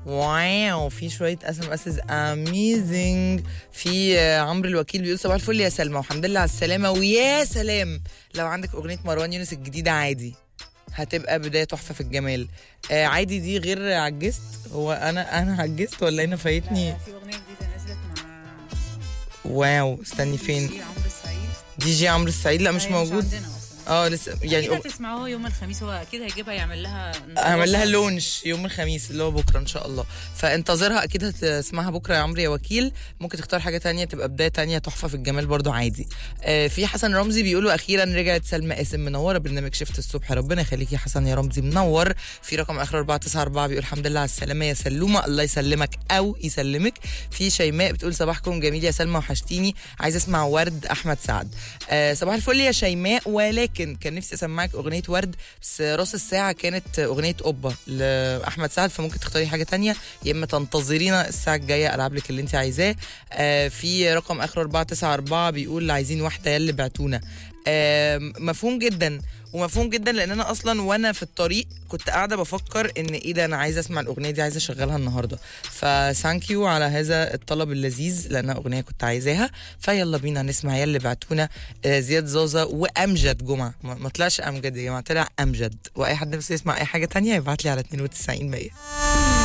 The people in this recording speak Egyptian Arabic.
واو في شويه اس ام اس اميزنج في آه، عمرو الوكيل بيقول صباح الفل يا سلمى والحمد لله على السلامه ويا سلام لو عندك اغنيه مروان يونس الجديده عادي هتبقى بدايه تحفه في الجمال آه عادي دي غير عجزت هو انا انا عجزت ولا انا فايتني في اغنيه جديده نزلت مع واو استني فين دي عمرو السعيد دي جي عمرو السعيد لا مش هي موجود عندنا اصلا اه لسه يعني اكيد هتسمعوه يوم الخميس هو اكيد هيجيبها يعمل لها اعمل لها لونش يوم الخميس اللي هو بكره ان شاء الله فانتظرها اكيد هتسمعها بكره يا عمرو يا وكيل ممكن تختار حاجه تانية تبقى بدايه تانية تحفه في الجمال برضو عادي آه في حسن رمزي بيقولوا اخيرا رجعت سلمى قاسم منوره برنامج شفت الصبح ربنا يخليك يا حسن يا رمزي منور في رقم اخر 494 بيقول الحمد لله على السلامه يا سلومه الله يسلمك او يسلمك في شيماء بتقول صباحكم جميل يا سلمى وحشتيني عايزه اسمع ورد احمد سعد آه صباح الفل يا شيماء ولكن كان نفسي اسمعك اغنيه ورد بس راس الساعه كانت اغنيه اوبا لاحمد سعد فممكن تختاري حاجه تانية يا اما تنتظرينا الساعه الجايه العب لك اللي انت عايزاه آه في رقم اخر 494 بيقول عايزين واحده يلي بعتونا آه مفهوم جدا ومفهوم جدا لان انا اصلا وانا في الطريق كنت قاعده بفكر ان ايه ده انا عايزه اسمع الاغنيه دي عايزه اشغلها النهارده فثانك يو على هذا الطلب اللذيذ لانها اغنيه كنت عايزاها فيلا بينا نسمع يلي بعتونا آه، زياد زوزة وامجد جمعه ما ما طلعش امجد يا جماعه طلع امجد واي حد نفسه يسمع اي حاجه تانية يبعت لي على 92 100